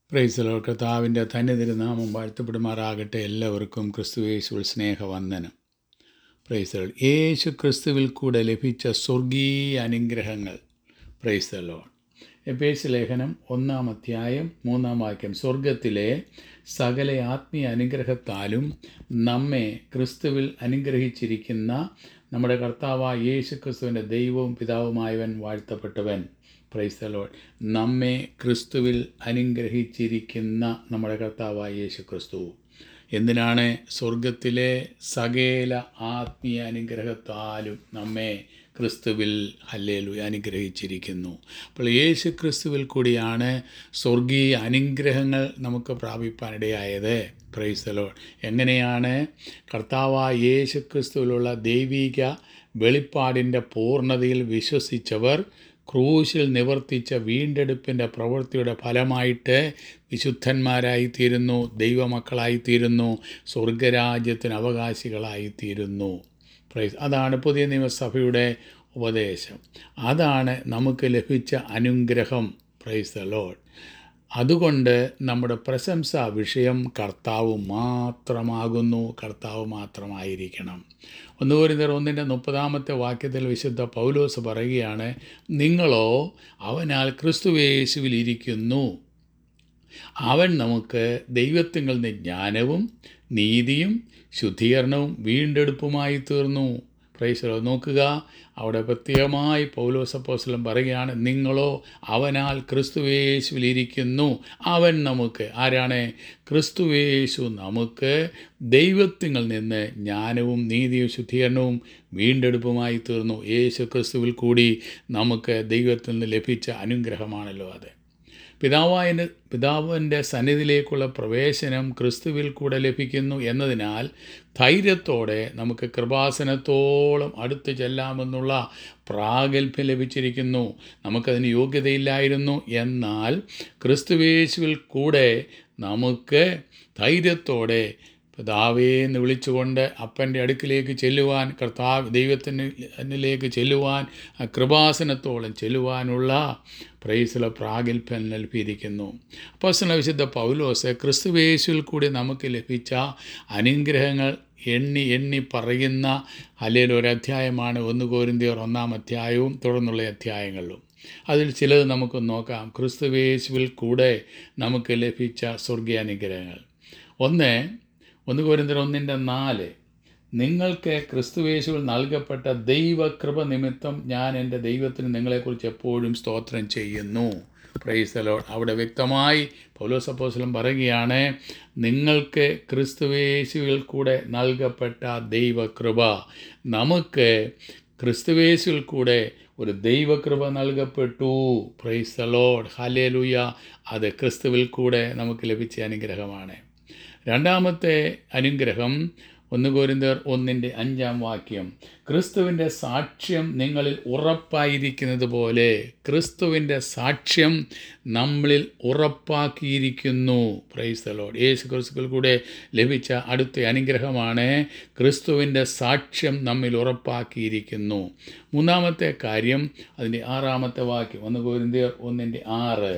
പ്രൈസലോ കർത്താവിൻ്റെ ധന്യതിരുനാമം വാഴ്ത്തപ്പെടുമാറാകട്ടെ എല്ലാവർക്കും ക്രിസ്തുവേശുവിൽ സ്നേഹവന്ദനം പ്രൈസൽ യേശു ക്രിസ്തുവിൽ കൂടെ ലഭിച്ച സ്വർഗീയ അനുഗ്രഹങ്ങൾ പ്രൈസലോ എപേസ് ലേഖനം ഒന്നാം അധ്യായം മൂന്നാം വാക്യം സ്വർഗത്തിലെ സകല ആത്മീയ അനുഗ്രഹത്താലും നമ്മെ ക്രിസ്തുവിൽ അനുഗ്രഹിച്ചിരിക്കുന്ന നമ്മുടെ കർത്താവായ യേശു ക്രിസ്തുവിൻ്റെ ദൈവവും പിതാവുമായവൻ വാഴ്ത്തപ്പെട്ടവൻ പ്രൈസ്തലോൾ നമ്മെ ക്രിസ്തുവിൽ അനുഗ്രഹിച്ചിരിക്കുന്ന നമ്മുടെ കർത്താവായ യേശു ക്രിസ്തു എന്തിനാണ് സ്വർഗത്തിലെ സകല ആത്മീയ അനുഗ്രഹത്താലും നമ്മെ ക്രിസ്തുവിൽ ഹല്ലേലു അനുഗ്രഹിച്ചിരിക്കുന്നു അപ്പോൾ യേശു ക്രിസ്തുവിൽ കൂടിയാണ് സ്വർഗീയ അനുഗ്രഹങ്ങൾ നമുക്ക് പ്രാപിപ്പാനിടയായത് പ്രൈസലോ എങ്ങനെയാണ് കർത്താവായ യേശു ക്രിസ്തുവിലുള്ള ദൈവിക വെളിപ്പാടിൻ്റെ പൂർണ്ണതയിൽ വിശ്വസിച്ചവർ ക്രൂശിൽ നിവർത്തിച്ച വീണ്ടെടുപ്പിൻ്റെ പ്രവൃത്തിയുടെ ഫലമായിട്ട് വിശുദ്ധന്മാരായിത്തീരുന്നു ദൈവമക്കളായിത്തീരുന്നു സ്വർഗരാജ്യത്തിന് അവകാശികളായിത്തീരുന്നു പ്രൈസ് അതാണ് പുതിയ നിയമസഭയുടെ ഉപദേശം അതാണ് നമുക്ക് ലഭിച്ച അനുഗ്രഹം പ്രൈസ് ദ ലോഡ് അതുകൊണ്ട് നമ്മുടെ പ്രശംസാ വിഷയം കർത്താവ് മാത്രമാകുന്നു കർത്താവ് മാത്രമായിരിക്കണം ഒന്നുപോരിന്തർ ഒന്നിൻ്റെ മുപ്പതാമത്തെ വാക്യത്തിൽ വിശുദ്ധ പൗലോസ് പറയുകയാണ് നിങ്ങളോ അവനാൽ ക്രിസ്തുവേശുവിൽ ഇരിക്കുന്നു അവൻ നമുക്ക് ദൈവത്തിങ്കിൽ നിന്ന് ജ്ഞാനവും നീതിയും ശുദ്ധീകരണവും വീണ്ടെടുപ്പുമായി തീർന്നു പ്രൈസലോ നോക്കുക അവിടെ പ്രത്യേകമായി പൗലോസപ്പോസ്ലം പറയുകയാണ് നിങ്ങളോ അവനാൽ ക്രിസ്തുവേശുവിലിരിക്കുന്നു അവൻ നമുക്ക് ആരാണ് ക്രിസ്തുവേശു നമുക്ക് ദൈവത്തിങ്കിൽ നിന്ന് ജ്ഞാനവും നീതിയും ശുദ്ധീകരണവും വീണ്ടെടുപ്പുമായി തീർന്നു യേശു ക്രിസ്തുവിൽ കൂടി നമുക്ക് ദൈവത്തിൽ നിന്ന് ലഭിച്ച അനുഗ്രഹമാണല്ലോ അത് പിതാവായ പിതാവിൻ്റെ സന്നിധിയിലേക്കുള്ള പ്രവേശനം ക്രിസ്തുവിൽ കൂടെ ലഭിക്കുന്നു എന്നതിനാൽ ധൈര്യത്തോടെ നമുക്ക് കൃപാസനത്തോളം അടുത്ത് ചെല്ലാമെന്നുള്ള പ്രാഗൽഭ്യം ലഭിച്ചിരിക്കുന്നു നമുക്കതിന് യോഗ്യതയില്ലായിരുന്നു എന്നാൽ ക്രിസ്തുവേശുവിൽ കൂടെ നമുക്ക് ധൈര്യത്തോടെ പിതാവേ എന്ന് വിളിച്ചുകൊണ്ട് അപ്പൻ്റെ അടുക്കിലേക്ക് ചെല്ലുവാൻ കർത്താവ് ദൈവത്തിനിലേക്ക് ചെല്ലുവാൻ ആ കൃപാസനത്തോളം ചെല്ലുവാനുള്ള പ്രൈസിലെ പ്രാഗൽഭ്യം നൽകിയിരിക്കുന്നു അപ്പോൾ വിശുദ്ധ പൗലോസ് ക്രിസ്തുവേശുവിൽ കൂടി നമുക്ക് ലഭിച്ച അനുഗ്രഹങ്ങൾ എണ്ണി എണ്ണി പറയുന്ന അല്ലെങ്കിൽ ഒരു അധ്യായമാണ് ഒന്ന് കോരിന്തിയർ ഒന്നാം അധ്യായവും തുടർന്നുള്ള അധ്യായങ്ങളിലും അതിൽ ചിലത് നമുക്ക് നോക്കാം ക്രിസ്തുവേശുവിൽ കൂടെ നമുക്ക് ലഭിച്ച സ്വർഗീയാനുഗ്രഹങ്ങൾ ഒന്ന് ഒന്ന് കോരിന്തർ ഒന്നിൻ്റെ നാല് നിങ്ങൾക്ക് ക്രിസ്തുവേശുവിൽ നൽകപ്പെട്ട ദൈവകൃപ നിമിത്തം ഞാൻ എൻ്റെ ദൈവത്തിന് നിങ്ങളെക്കുറിച്ച് എപ്പോഴും സ്തോത്രം ചെയ്യുന്നു പ്രൈസലോ അവിടെ വ്യക്തമായി പൗലോസപ്പോസ്ലം പറയുകയാണ് നിങ്ങൾക്ക് ക്രിസ്തുവേശുവിൽ കൂടെ നൽകപ്പെട്ട ദൈവകൃപ നമുക്ക് ക്രിസ്തുവേശുവിൽ കൂടെ ഒരു ദൈവകൃപ നൽകപ്പെട്ടു പ്രൈസലോഡ് ഹലേലുയ അത് ക്രിസ്തുവിൽ കൂടെ നമുക്ക് ലഭിച്ച അനുഗ്രഹമാണ് രണ്ടാമത്തെ അനുഗ്രഹം ഒന്ന് കോരിന്തർ ഒന്നിൻ്റെ അഞ്ചാം വാക്യം ക്രിസ്തുവിൻ്റെ സാക്ഷ്യം നിങ്ങളിൽ ഉറപ്പായിരിക്കുന്നത് പോലെ ക്രിസ്തുവിൻ്റെ സാക്ഷ്യം നമ്മളിൽ ഉറപ്പാക്കിയിരിക്കുന്നു പ്രൈസ്തലോഡ് യേശു ക്രിസ്തുവിൽ കൂടെ ലഭിച്ച അടുത്ത അനുഗ്രഹമാണ് ക്രിസ്തുവിൻ്റെ സാക്ഷ്യം നമ്മിൽ ഉറപ്പാക്കിയിരിക്കുന്നു മൂന്നാമത്തെ കാര്യം അതിൻ്റെ ആറാമത്തെ വാക്യം ഒന്ന് കോരിന്തർ ഒന്നിൻ്റെ ആറ്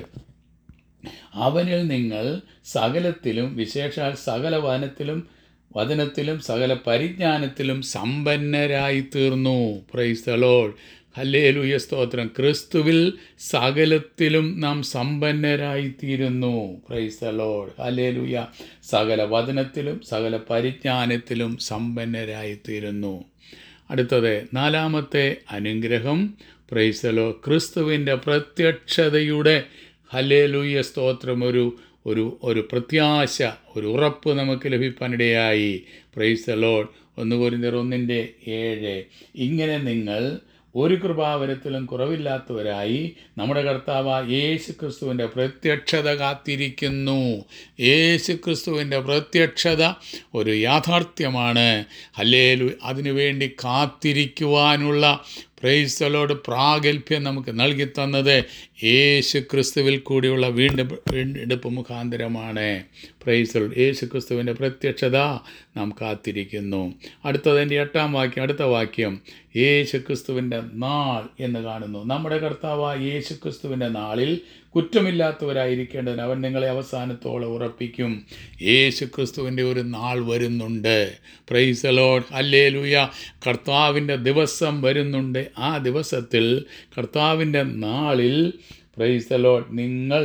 അവനിൽ നിങ്ങൾ സകലത്തിലും വിശേഷാൽ സകല വനത്തിലും വചനത്തിലും സകല പരിജ്ഞാനത്തിലും സമ്പന്നരായി തീർന്നു പ്രൈസ്തലോൾ ഹല്ലേലൂയ സ്തോത്രം ക്രിസ്തുവിൽ സകലത്തിലും നാം സമ്പന്നരായി തീരുന്നു പ്രൈസ്തലോൾ ഹല്ലേലൂയ സകല വചനത്തിലും സകല പരിജ്ഞാനത്തിലും സമ്പന്നരായി തീരുന്നു അടുത്തത് നാലാമത്തെ അനുഗ്രഹം പ്രൈസലോ ക്രിസ്തുവിൻ്റെ പ്രത്യക്ഷതയുടെ ഹലേലൂയ സ്തോത്രം ഒരു ഒരു ഒരു പ്രത്യാശ ഒരു ഉറപ്പ് നമുക്ക് ലഭിക്കാനിടയായി പ്രൈസ് ലോഡ് ഒന്ന് കോരിന്തർ ഒന്നിൻ്റെ ഏഴ് ഇങ്ങനെ നിങ്ങൾ ഒരു കൃപാവരത്തിലും കുറവില്ലാത്തവരായി നമ്മുടെ കർത്താവ് യേശു ക്രിസ്തുവിൻ്റെ പ്രത്യക്ഷത കാത്തിരിക്കുന്നു യേശു ക്രിസ്തുവിൻ്റെ പ്രത്യക്ഷത ഒരു യാഥാർത്ഥ്യമാണ് അല്ലേലു അതിനുവേണ്ടി കാത്തിരിക്കുവാനുള്ള പ്രൈസലോട് പ്രാഗൽഭ്യം നമുക്ക് നൽകി തന്നത് യേശു ക്രിസ്തുവിൽ കൂടിയുള്ള വീണ്ടും വീണ്ടെടുപ്പ് മുഖാന്തരമാണ് പ്രൈസൽ യേശു ക്രിസ്തുവിൻ്റെ പ്രത്യക്ഷത നാം കാത്തിരിക്കുന്നു അടുത്തതിൻ്റെ എട്ടാം വാക്യം അടുത്ത വാക്യം യേശു ക്രിസ്തുവിൻ്റെ നാൾ എന്ന് കാണുന്നു നമ്മുടെ കർത്താവായ യേശു ക്രിസ്തുവിൻ്റെ നാളിൽ കുറ്റമില്ലാത്തവരായിരിക്കേണ്ടതിന് അവൻ നിങ്ങളെ അവസാനത്തോളം ഉറപ്പിക്കും യേശു ക്രിസ്തുവിൻ്റെ ഒരു നാൾ വരുന്നുണ്ട് പ്രൈസ് ലോഡ് അല്ലേ ലൂയ കർത്താവിൻ്റെ ദിവസം വരുന്നുണ്ട് ആ ദിവസത്തിൽ കർത്താവിൻ്റെ നാളിൽ പ്രൈസ് ലോഡ് നിങ്ങൾ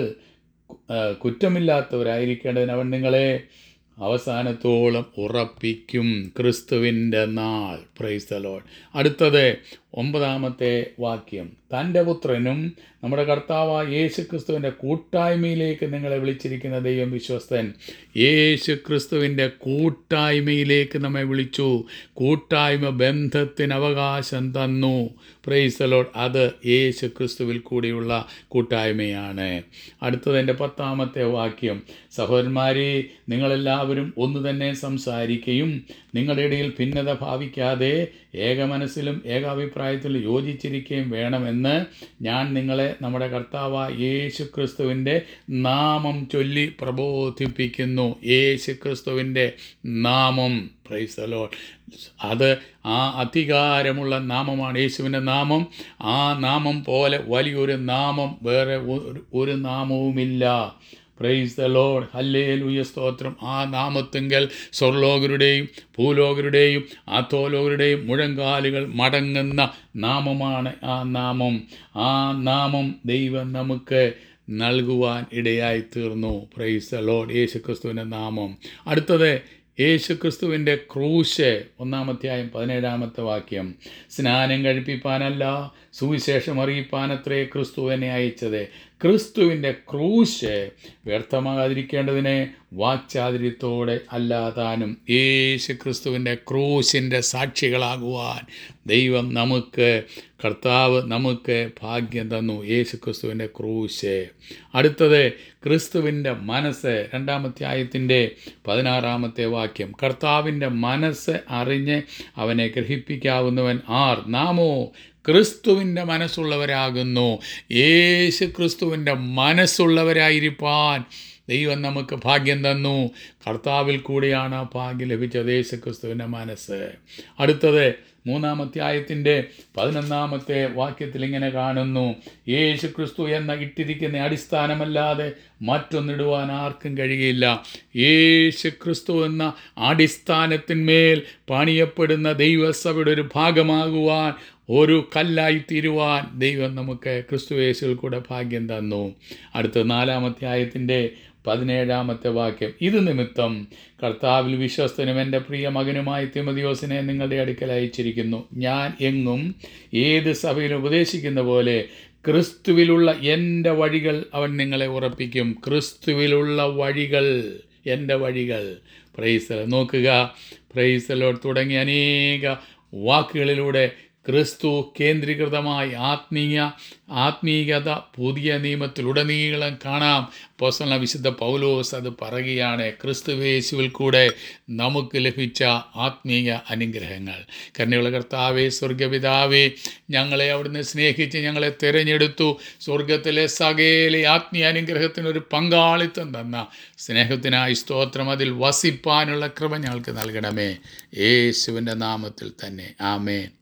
ആ, കുറ്റമില്ലാത്തവരായിരിക്കേണ്ടതിന് അവൻ നിങ്ങളെ അവസാനത്തോളം ഉറപ്പിക്കും ക്രിസ്തുവിൻ്റെ നാൾ പ്രൈസ് ദ ലോഡ് അടുത്തത് ഒമ്പതാമത്തെ വാക്യം തൻ്റെ പുത്രനും നമ്മുടെ കർത്താവായ യേശു ക്രിസ്തുവിൻ്റെ കൂട്ടായ്മയിലേക്ക് നിങ്ങളെ വിളിച്ചിരിക്കുന്ന ദൈവം വിശ്വസ്തൻ യേശു ക്രിസ്തുവിൻ്റെ കൂട്ടായ്മയിലേക്ക് നമ്മെ വിളിച്ചു കൂട്ടായ്മ ബന്ധത്തിന് അവകാശം തന്നു പ്രൈസ് ലോഡ് അത് യേശു ക്രിസ്തുവിൽ കൂടിയുള്ള കൂട്ടായ്മയാണ് അടുത്തത് എൻ്റെ പത്താമത്തെ വാക്യം സഹോദരന്മാരെ നിങ്ങളെല്ലാവരും ഒന്ന് തന്നെ സംസാരിക്കുകയും നിങ്ങളുടെ ഇടയിൽ ഭിന്നത ഭാവിക്കാതെ ഏകമനസ്സിലും ഏകാഭിപ്രായത്തിലും യോജിച്ചിരിക്കുകയും വേണമെന്ന് ഞാൻ നിങ്ങളെ നമ്മുടെ കർത്താവായ യേശു ക്രിസ്തുവിൻ്റെ നാമം ചൊല്ലി പ്രബോധിപ്പിക്കുന്നു യേശു ക്രിസ്തുവിൻ്റെ നാമം പ്രൈസ് ദ ലോർഡ് അത് ആ അധികാരമുള്ള നാമമാണ് യേശുവിൻ്റെ നാമം ആ നാമം പോലെ വലിയൊരു നാമം വേറെ ഒരു- ഒരു നാമവുമില്ല പ്രൈസ് ദ ലോഡ് ഹല്ലേ ലൂയ സ്തോത്രം ആ നാമത്തെങ്കിൽ സ്വർലോകരുടെയും ഭൂലോകരുടെയും ആത്തോലോകരുടെയും മുഴങ്കാലുകൾ മടങ്ങുന്ന നാമമാണ് ആ നാമം ആ നാമം ദൈവം നമുക്ക് നൽകുവാൻ ഇടയായി തീർന്നു പ്രൈസ് ദ ലോഡ് യേശു ക്രിസ്തുവിൻ്റെ നാമം അടുത്തത് യേശു ക്രിസ്തുവിൻ്റെ ക്രൂശ് ഒന്നാമധ്യായം പതിനേഴാമത്തെ വാക്യം സ്നാനം കഴിപ്പിപ്പാനല്ല സുവിശേഷം അറിയിപ്പാനത്രേ ക്രിസ്തു എന്നെ അയച്ചത് ക്രിസ്തുവിൻ്റെ ക്രൂശ് വ്യർത്ഥമാകാതിരിക്കേണ്ടതിനെ വാക്ചാതിര്യത്തോടെ അല്ലാതാനും യേശു ക്രിസ്തുവിൻ്റെ ക്രൂശിൻ്റെ സാക്ഷികളാകുവാൻ ദൈവം നമുക്ക് കർത്താവ് നമുക്ക് ഭാഗ്യം തന്നു യേശു ക്രിസ്തുവിൻ്റെ ക്രൂശ് അടുത്തത് ക്രിസ്തുവിൻ്റെ മനസ്സ് രണ്ടാമത്തെ ആയത്തിൻ്റെ പതിനാറാമത്തെ വാക്യം കർത്താവിൻ്റെ മനസ്സ് അറിഞ്ഞ് അവനെ ഗ്രഹിപ്പിക്കാവുന്നവൻ ആർ നാമോ ക്രിസ്തുവിൻ്റെ മനസ്സുള്ളവരാകുന്നു യേശു ക്രിസ്തുവിൻ്റെ മനസ്സുള്ളവരായിരിക്കാൻ ദൈവം നമുക്ക് ഭാഗ്യം തന്നു കർത്താവിൽ കൂടിയാണ് ആ ഭാഗ്യം ലഭിച്ചത് യേശു ക്രിസ്തുവിൻ്റെ മനസ്സ് അടുത്തത് മൂന്നാമത്തെ ആയത്തിൻ്റെ പതിനൊന്നാമത്തെ വാക്യത്തിൽ ഇങ്ങനെ കാണുന്നു യേശു ക്രിസ്തു എന്ന ഇട്ടിരിക്കുന്ന അടിസ്ഥാനമല്ലാതെ മറ്റൊന്നിടുവാൻ ആർക്കും കഴിയില്ല യേശു ക്രിസ്തു എന്ന അടിസ്ഥാനത്തിന്മേൽ പണിയപ്പെടുന്ന ദൈവസഭയുടെ ഒരു ഭാഗമാകുവാൻ ഒരു കല്ലായി തീരുവാൻ ദൈവം നമുക്ക് ക്രിസ്തു യേശുവിൽ കൂടെ ഭാഗ്യം തന്നു അടുത്ത നാലാമത്തെ ആയത്തിൻ്റെ പതിനേഴാമത്തെ വാക്യം ഇത് നിമിത്തം കർത്താവിൽ വിശ്വസ്തനും എൻ്റെ പ്രിയ മകനുമായ തിമതിയോസിനെ നിങ്ങളുടെ അടുക്കൽ അയച്ചിരിക്കുന്നു ഞാൻ എങ്ങും ഏത് സഭയിൽ ഉപദേശിക്കുന്ന പോലെ ക്രിസ്തുവിലുള്ള എൻ്റെ വഴികൾ അവൻ നിങ്ങളെ ഉറപ്പിക്കും ക്രിസ്തുവിലുള്ള വഴികൾ എൻ്റെ വഴികൾ പ്രൈസൽ നോക്കുക പ്രൈസലോട് തുടങ്ങിയ അനേക വാക്കുകളിലൂടെ ക്രിസ്തു കേന്ദ്രീകൃതമായി ആത്മീയ ആത്മീയത പുതിയ നിയമത്തിലുടനീളം കാണാം പോസ്റ്റല വിശുദ്ധ പൗലോസ് അത് പറയുകയാണ് ക്രിസ്തുവേശുവിൽ കൂടെ നമുക്ക് ലഭിച്ച ആത്മീയ അനുഗ്രഹങ്ങൾ കന്യകുല കർത്താവേ സ്വർഗപിതാവേ ഞങ്ങളെ അവിടുന്ന് സ്നേഹിച്ച് ഞങ്ങളെ തിരഞ്ഞെടുത്തു സ്വർഗത്തിലെ സകേലെ ആത്മീയ അനുഗ്രഹത്തിനൊരു പങ്കാളിത്തം തന്ന സ്നേഹത്തിനായി സ്തോത്രം അതിൽ വസിപ്പാനുള്ള കൃപ ഞങ്ങൾക്ക് നൽകണമേ യേശുവിൻ്റെ നാമത്തിൽ തന്നെ ആമേൻ